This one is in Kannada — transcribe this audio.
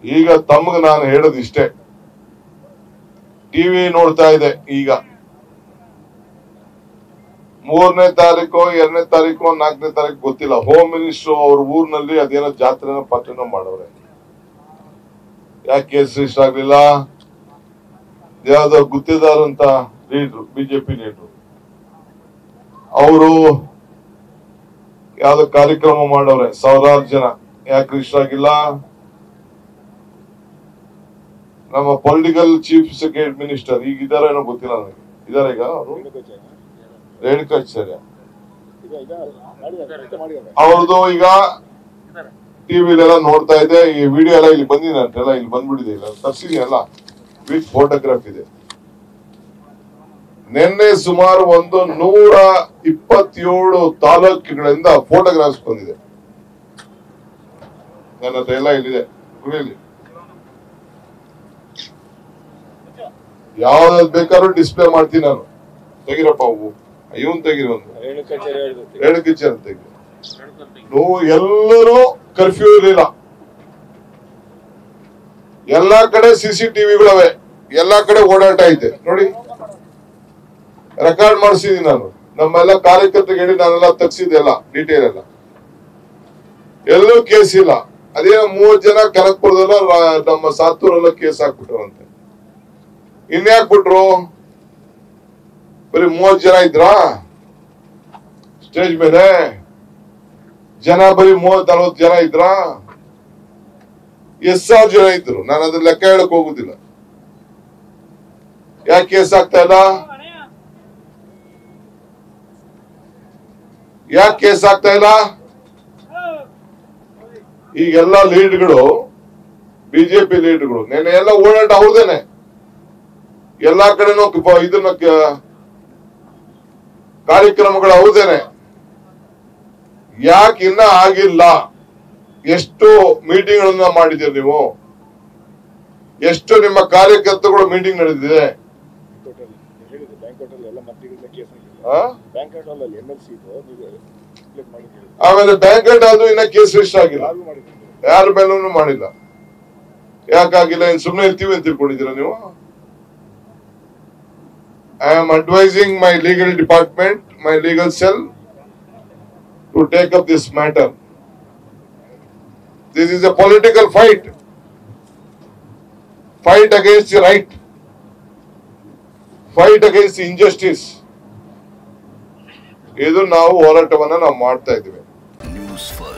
ಈಗ ತಮ್ಗೆ ನಾನು ಹೇಳೋದು ಇಷ್ಟೇ ಟಿವಿ ನೋಡ್ತಾ ಇದೆ ಈಗ ಮೂರನೇ ತಾರೀಕು ಎರಡನೇ ತಾರೀಕು ನಾಲ್ಕನೇ ತಾರೀಕು ಗೊತ್ತಿಲ್ಲ ಹೋಮ್ ಮಿನಿಸ್ಟರ್ ಅವ್ರ ಊರಿನಲ್ಲಿ ಅದೇನೋ ಜಾತ್ರೆನ ಪಾತ್ರೆನೋ ಮಾಡವ್ರೆ ಯಾಕೆ ಕೇಸ್ ರಿಜಿಸ್ಟರ್ ಆಗ್ಲಿಲ್ಲ ಯಾವ್ದೋ ಗುತ್ತಿದಾರಂತ ಲೀಡ್ರು ಬಿಜೆಪಿ ಲೀಡ್ರು ಅವರು ಯಾವ್ದೋ ಕಾರ್ಯಕ್ರಮ ಮಾಡವ್ರೆ ಸಾವಿರಾರು ಜನ ಯಾಕೆ ರಿಜಿಸ್ಟರ್ ಆಗಿಲ್ಲ ನಮ್ಮ ಪೊಲಿಟಿಕಲ್ ಚೀಫ್ ಸೆಕ್ರೆಟರಿ ಮಿನಿಸ್ಟರ್ ಈಗ ಇದಾರ ಏನೋ ಗೊತ್ತಿಲ್ಲ ನನಗೆ ಇದಾರೆ ಈಗ ಅವರು ರೇಣುಕಾಚಾರ್ಯ ಅವ್ರದ್ದು ಈಗ ಟಿವಿಲೆಲ್ಲ ನೋಡ್ತಾ ಇದೆ ಈ ವಿಡಿಯೋ ಎಲ್ಲ ಇಲ್ಲಿ ಬಂದಿದೆ ಅಂತೆಲ್ಲ ಇಲ್ಲಿ ಬಂದ್ಬಿಟ್ಟಿದೆ ಇಲ್ಲ ತರ್ಸಿದೆಯಲ್ಲ ವಿತ್ ಫೋಟೋಗ್ರಾಫ್ ಇದೆ ನಿನ್ನೆ ಸುಮಾರು ಒಂದು ನೂರ ಇಪ್ಪತ್ತೇಳು ತಾಲೂಕುಗಳಿಂದ ಫೋಟೋಗ್ರಾಫ್ಸ್ ಬಂದಿದೆ ನನ್ನ ಹತ್ರ ಎಲ್ಲ ಇಲ್ಲಿದೆ ಕುಡಿಯಲಿ ಯಾವ್ದಾದ್ ಬೇಕಾದ್ರೂ ಡಿಸ್ಪ್ಲೇ ಮಾಡ್ತೀನಿ ನಾನು ತೆಗಿರಪ್ಪ ಅವು ಇವನ್ ತೆಗಿರಿ ಒಂದು ಎರಡು ಕಿಚನ್ ತೆಗಿ ನೀವು ಎಲ್ಲರೂ ಕರ್ಫ್ಯೂ ಇರಲಿಲ್ಲ ಎಲ್ಲಾ ಕಡೆ ಸಿಸಿ ಟಿವಿಗಳವೆ ಎಲ್ಲಾ ಕಡೆ ಓಡಾಟ ಐತೆ ನೋಡಿ ರೆಕಾರ್ಡ್ ಮಾಡಿಸಿದೀನಿ ನಾನು ನಮ್ಮೆಲ್ಲ ಕಾರ್ಯಕರ್ತರಿಗೆ ಹೇಳಿ ನಾನೆಲ್ಲ ತಗ್ಸಿದೆ ಎಲ್ಲ ಡೀಟೇಲ್ ಎಲ್ಲ ಎಲ್ಲೂ ಕೇಸ್ ಇಲ್ಲ ಅದೇನೋ ಮೂವತ್ ಜನ ಕನಕ್ಪುರದಲ್ಲ ರಾ- ನಮ್ಮ ಸಾತ್ತೂರೆಲ್ಲ ಕೇಸ್ ಹಾಕ್ಬಿಟ್ರಂತೆ ಇನ್ಯಾಕ್ ಬಿಟ್ರು ಬರೀ ಮೂವತ್ ಜನ ಇದ್ರಾ ಸ್ಟೇಜ್ ಮೇಲೆ ಜನ ಬರೀ ಮೂವತ್ ನಲ್ವತ್ ಜನ ಇದ್ರಾ ಎಷ್ಟ್ ಸಾವಿರ ಜನ ಇದ್ರು ನಾನು ಅದ್ರ ಲೆಕ್ಕ ಹೇಳಕ್ ಹೋಗುದಿಲ್ಲ ಯಾಕೆ ಕೇಸ್ ಆಗ್ತಾ ಇಲ್ಲ ಯಾಕೆ ಕೇಸ್ ಆಗ್ತಾ ಇಲ್ಲ ಈಗೆಲ್ಲ ಲೀಡ್ಗಳು ಬಿಜೆಪಿ ಲೀಡ್ಗಳು ನೆನೆ ಎಲ್ಲ ಓಡಾಟ ಅವ್ರದೇನೆ ಎಲ್ಲಾ ಕಡೆನೂ ಕ- ಇದನ್ನ ಕ- ಕಾರ್ಯಕ್ರಮಗಳು ಹೌದೇನೆ ಯಾಕೆ ಇನ್ನ ಆಗಿಲ್ಲ ಎಷ್ಟು ಮೀಟಿಂಗ್ಗಳನ್ನ ಮಾಡಿದ್ದೀರಿ ನೀವು ಎಷ್ಟು ನಿಮ್ಮ ಕಾರ್ಯಕರ್ತರುಗಳು ಮೀಟಿಂಗ್ ನಡೆದಿದೆ ಆ? ಆಮೇಲೆ ಬ್ಯಾಂಕೆಟ್ ಅದು ಇನ್ನ ಕೇಸ್ ರಿಜಿಸ್ಟರ್ ಆಗಿಲ್ಲ ಯಾರ ಮೇಲೂ ಮಾಡಿಲ್ಲ ಯಾಕಾಗಿಲ್ಲ ಏನ್ ಸುಮ್ಮನೆ ಇರ್ತೀವಿ ಅಂತ ತಿಳ್ಕೊಂಡಿದ್ದೀರಾ ನೀವು I am advising my legal department my legal cell to take up this matter this is a political fight fight against the right fight against injustice ಇದು ನಾವು ಹೋರಾಟವನ್ನ ನಾವು ಮಾಡ್ತಾ ಇದ್ದೀವಿ ನ್ಯೂಸ್ ಫಸ್ಟ್